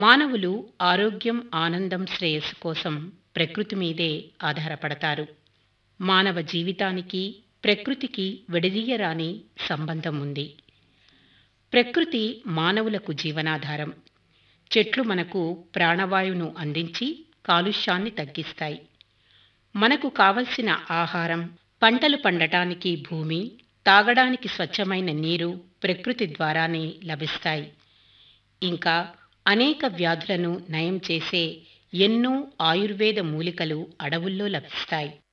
మానవులు ఆరోగ్యం ఆనందం శ్రేయస్సు కోసం ప్రకృతి మీదే ఆధారపడతారు మానవ జీవితానికి ప్రకృతికి విడదీయరాని సంబంధం ఉంది ప్రకృతి మానవులకు జీవనాధారం చెట్లు మనకు ప్రాణవాయువును అందించి కాలుష్యాన్ని తగ్గిస్తాయి మనకు కావలసిన ఆహారం పంటలు పండటానికి భూమి తాగడానికి స్వచ్ఛమైన నీరు ప్రకృతి ద్వారానే లభిస్తాయి ఇంకా అనేక వ్యాధులను నయం చేసే ఎన్నో ఆయుర్వేద మూలికలు అడవుల్లో లభిస్తాయి